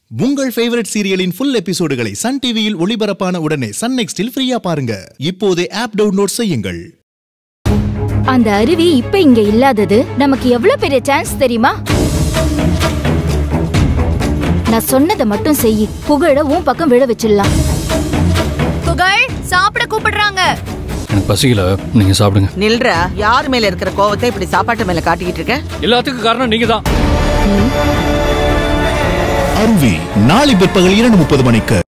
உங்கள் ஃபேவரட் சீரியலின் ஃபுல் எபிசோடுகளை சன் டிவியில் ஒளிபரப்பான உடனே சன் நெக்ஸ்டில் ஃப்ரீயா பாருங்க இப்போதே ஆப் டவுன்லோட் செய்யுங்கள் அந்த அருவி இப்ப இங்க இல்லாதது நமக்கு எவ்வளவு பெரிய சான்ஸ் தெரியுமா நான் சொன்னதை மட்டும் செய் புகழ உன் பக்கம் விழ வச்சிடலாம் புகழ் சாப்பிட கூப்பிடுறாங்க எனக்கு பசிக்கல நீங்க சாப்பிடுங்க நில்றா யார் மேல இருக்கிற கோவத்தை இப்படி சாப்பாட்டு மேல காட்டிக்கிட்டு இருக்க எல்லாத்துக்கும் காரணம் நீங்க தான் அருவி நாளை பிற்பகல் இரண்டு முப்பது மணிக்கு